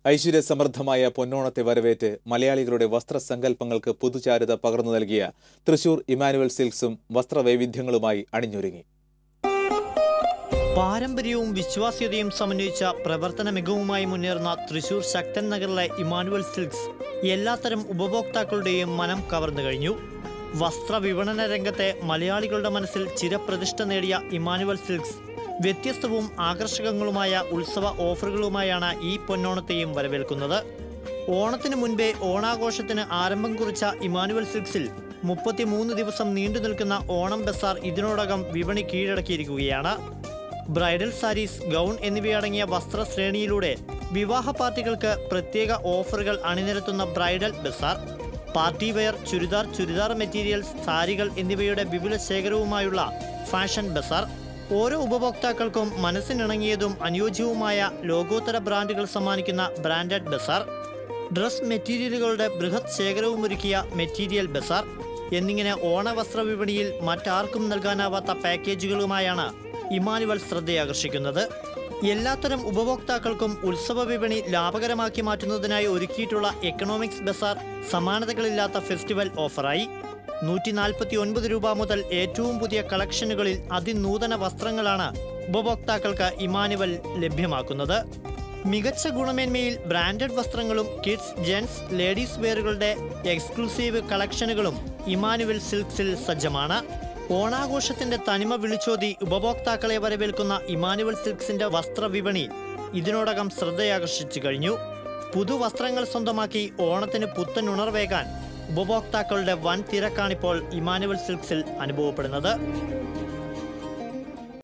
ഐശ്വര്യസമൃദ്ധമായ പൊന്നോണത്തെ വരവേറ്റ് മലയാളികളുടെ വസ്ത്രസങ്കല്പങ്ങൾക്ക് പുതുചാരുത പകർന്നു നൽകിയ തൃശൂർ ഇമാനുവൽ സിൽക്സും വസ്ത്രവൈവിധ്യങ്ങളുമായി അണിഞ്ഞൊരുങ്ങി പാരമ്പര്യവും വിശ്വാസ്യതയും സമന്വയിച്ച പ്രവർത്തന മികവുമായി മുന്നേറുന്ന തൃശൂർ ശക്തൻ നഗറിലെ ഇമാനുവൽ സിൽക്സ് എല്ലാത്തരം ഉപഭോക്താക്കളുടെയും മനം കവർന്നു കഴിഞ്ഞു വസ്ത്ര വിപണന രംഗത്തെ മലയാളികളുടെ മനസ്സിൽ ചിരപ്രതിഷ്ഠ നേടിയ ഇമാനുവൽ സിൽക്സ് വ്യത്യസ്തവും ആകർഷകങ്ങളുമായ ഉത്സവ ഓഫറുകളുമായാണ് ഈ പൊന്നോണത്തെയും വരവേൽക്കുന്നത് ഓണത്തിന് മുൻപേ ഓണാഘോഷത്തിന് ആരംഭം കുറിച്ച ഇമാനുവൽ സിൽക്സിൽ മുപ്പത്തിമൂന്ന് ദിവസം നീണ്ടു നിൽക്കുന്ന ഓണം ബസാർ ഇതിനോടകം വിപണി കീഴടക്കിയിരിക്കുകയാണ് ബ്രൈഡൽ സാരീസ് ഗൗൺ എന്നിവയടങ്ങിയ വസ്ത്രശ്രേണിയിലൂടെ വിവാഹ പാർട്ടികൾക്ക് പ്രത്യേക ഓഫറുകൾ അണിനിരത്തുന്ന ബ്രൈഡൽ ബസാർ party wear churidar churidar materials സാരികൾ എന്നിവയുടെ വിപുല ശേഖരവുമായുള്ള ഫാഷൻ ബസാർ ഓരോ ഉപഭോക്താക്കൾക്കും മനസ്സിനിണങ്ങിയതും അനുയോജ്യവുമായ ലോകോത്തര ബ്രാൻഡുകൾ സമ്മാനിക്കുന്ന ബ്രാൻഡഡ് ബസാർ ഡ്രസ് മെറ്റീരിയലുകളുടെ ബൃഹത് ശേഖരവുമൊരുക്കിയ മെറ്റീരിയൽ ബസാർ എന്നിങ്ങനെ ഓണവസ്ത്ര വിപണിയിൽ മറ്റാർക്കും നൽകാനാവാത്ത പാക്കേജുകളുമായാണ് ഇമാനുവൽ ശ്രദ്ധയാകർഷിക്കുന്നത് എല്ലാത്തരം ഉപഭോക്താക്കൾക്കും ഉത്സവ വിപണി ലാഭകരമാക്കി മാറ്റുന്നതിനായി ഒരുക്കിയിട്ടുള്ള എക്കണോമിക്സ് ബസാർ സമാനതകളില്ലാത്ത ഫെസ്റ്റിവൽ ഓഫറായി നൂറ്റി നാൽപ്പത്തി ഒൻപത് രൂപ മുതൽ ഏറ്റവും പുതിയ കളക്ഷനുകളിൽ അതിനൂതന വസ്ത്രങ്ങളാണ് ഉപഭോക്താക്കൾക്ക് ഇമാനുവൽ ലഭ്യമാക്കുന്നത് മികച്ച ഗുണമേന്മയിൽ ബ്രാൻഡഡ് വസ്ത്രങ്ങളും കിഡ്സ് ജെൻസ് ലേഡീസ് വെയറുകളുടെ എക്സ്ക്ലൂസീവ് കളക്ഷനുകളും ഇമാനുവൽ സിൽക്സിൽ സജ്ജമാണ് ഓണാഘോഷത്തിന്റെ തനിമ വിളിച്ചോതി ഉപഭോക്താക്കളെ വരവേൽക്കുന്ന ഇമാനുവൽ സിൽക്സിന്റെ വസ്ത്രവിപണി ഇതിനോടകം ശ്രദ്ധയാകർഷിച്ചു കഴിഞ്ഞു പുതുവസ്ത്രങ്ങൾ സ്വന്തമാക്കി ഓണത്തിന് പുത്തൻ ഉണർവേകാൻ ഉപഭോക്താക്കളുടെ വൻ തിരക്കാണിപ്പോൾ ഇമാനുവൽ സിൽക്സിൽ അനുഭവപ്പെടുന്നത്